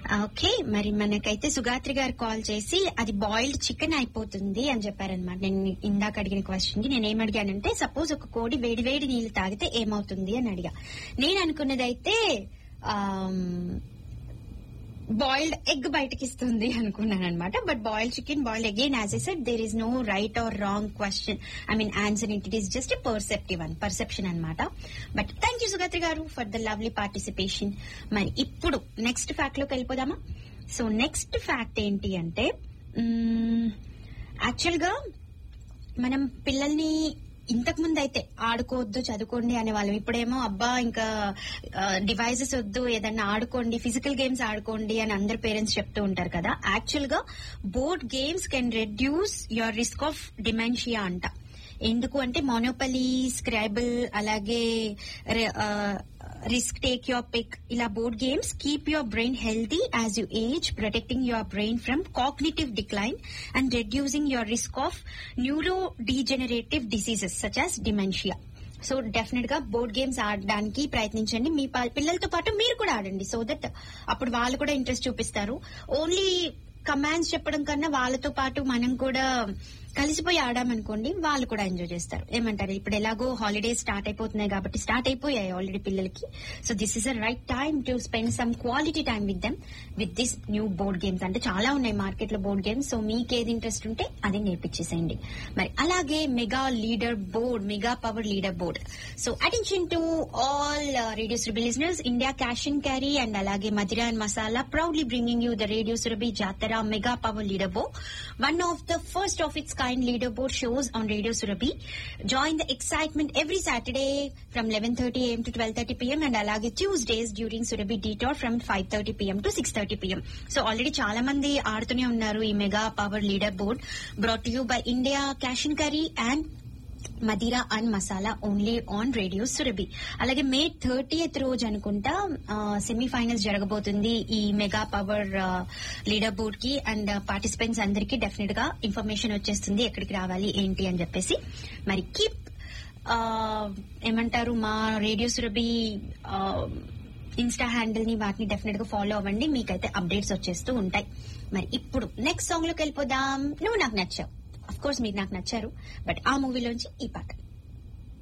Okay మరి మనకైతే సుగాత్రి గారు కాల్ చేసి అది బాయిల్డ్ చికెన్ అయిపోతుంది అని చెప్పారనమాట నేను ఇందాక అడిగిన క్వశ్చన్ కి నేను ఏం అడిగానంటే సపోజ్ ఒక కోడి వేడి వేడి నీళ్లు తాగితే ఏమవుతుంది అని అడిగా నేను అనుకున్నదైతే బాయిల్డ్ ఎగ్ బయటకి ఇస్తుంది అనుకున్నాను అనమాట but boiled chicken boiled again as a set there is no right or wrong question I mean answer it it is just a perceptive one perception అనమాట బట్ థ్యాంక్ యూ సుగత్రి గారు for the lovely participation మరి ఇప్పుడు next fact లోకి వెళ్ళిపోదామా so next fact ఏంటి అంటే actual గా మనం పిల్లల్ని ఇంతకు ముందు అయితే ఆడుకోవద్దు చదువుకోండి అనే వాళ్ళం ఇప్పుడేమో అబ్బా ఇంకా డివైజెస్ వద్దు ఏదన్నా ఆడుకోండి ఫిజికల్ గేమ్స్ ఆడుకోండి అని అందరు పేరెంట్స్ చెప్తూ ఉంటారు కదా యాక్చువల్ గా board games can reduce your risk of dementia అంట ఎందుకు అంటే మోనోపలీ స్క్రైబుల్ అలాగే రిస్క్ టేక్ యువర్ పిక్ ఇలా board games keep your brain healthy as you age protecting your brain from cognitive decline and reducing your risk of neurodegenerative diseases such as dementia so definite గా board games ఆడడానికి ప్రయత్నించండి మీ పిల్లలతో పాటు మీరు కూడా ఆడండి so that అప్పుడు వాళ్ళు కూడా ఇంట్రెస్ట్ చూపిస్తారు ఓన్లీ కమాండ్స్ చెప్పడం కన్నా వాళ్ళతో పాటు మనం కూడా కలిసిపోయి ఆడామనుకోండి వాళ్ళు కూడా ఎంజాయ్ చేస్తారు ఏమంటారు ఇప్పుడు ఎలాగో హాలిడేస్ స్టార్ట్ అయిపోతున్నాయి కాబట్టి స్టార్ట్ అయిపోయాయి ఆల్రెడీ పిల్లలకి so this is a right time to spend some quality time with them with this new board games అంటే చాలా ఉన్నాయి మార్కెట్ లో బోర్డ్ గేమ్స్ సో మీకు ఏది ఇంట్రెస్ట్ ఉంటే అది నేర్పించేసేయండి మరి అలాగే mega leaderboard mega power leaderboard so attention to all radio Surabhi listeners India cash and carry and అలాగే Madira and masala proudly bringing you the radio Surabhi జాతర mega power leaderboard one of the first of its kind leaderboard shows on Radio Surabhi. Join the excitement every Saturday from 11:30 a.m. to 12:30 p.m. and alage Tuesdays during Surabhi Detour from 5:30 p.m. to 6:30 p.m. So already చాలా మంది ఆడుతూనే ఉన్నారు ఈ mega power leaderboard brought you by India cash and carry and Madira and masala only on radio Surabhi అలాగే May thirtieth రోజు అనుకుంటా semifinals జరగబోతుంది ఈ మెగా పవర్ లీడర్ బోర్డ్ కి అండ్ పార్టిసిపెంట్స్ అందరికీ డెఫినెట్ గా ఇన్ఫర్మేషన్ వచ్చేస్తుంది ఎక్కడికి రావాలి ఏంటి అని చెప్పేసి మరి కీప్ ఏమంటారు మా రేడియో సురభి ఇన్స్టా హ్యాండిల్ ని వాటిని డెఫినెట్ గా ఫాలో అవ్వండి మీకైతే అప్డేట్స్ వచ్చేస్తూ ఉంటాయి మరి ఇప్పుడు నెక్స్ట్ సాంగ్ లోకి వెళ్ళిపోదాం నువ్వు నాకు నచ్చావు అఫ్ కోర్స్ మీరు నాకు నచ్చారు బట్ ఆ మూవీలోంచి ఈ పాట